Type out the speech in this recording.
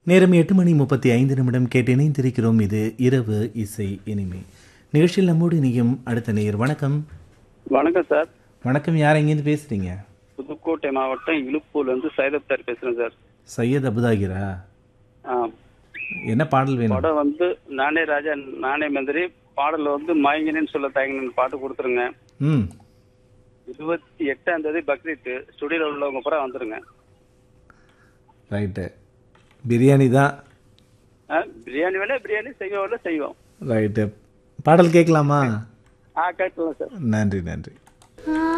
நேரம் எட்டு மணி முப்பத்தி ஐந்து நிமிடம் கேட்டு இணைந்திருக்கிறோம் இது இரவு இசை இனிமை நிகழ்ச்சியில் நம்மோடு இணையும் அடுத்த நேயர் வணக்கம் வணக்கம் சார் வணக்கம் யார் எங்கேருந்து பேசுறீங்க புதுக்கோட்டை மாவட்டம் இழுப்பூர்ல இருந்து சைதப்தார் பேசுறேன் சார் சையத் அபுதாகிரா ஆ, என்ன பாடல் வேணும் படம் வந்து நானே ராஜா நானே மந்திரி பாடல் வந்து மயங்கினேன்னு சொல்ல தயங்கினு பாட்டு கொடுத்துருங்க ம் இருபத்தி எட்டாம் தேதி பக்ரீத் ஸ்டுடியோல உள்ளவங்க பூரா வந்துருங்க ரைட்டு பிரியாணி தான் ஆ, பிரியாணி வேலை பிரியாணி செய்வோம் வேலை செய்வோம் ரைட்டு பாடல் கேட்கலாமா ஆ கேட்கலாம் சார் நன்றி நன்றி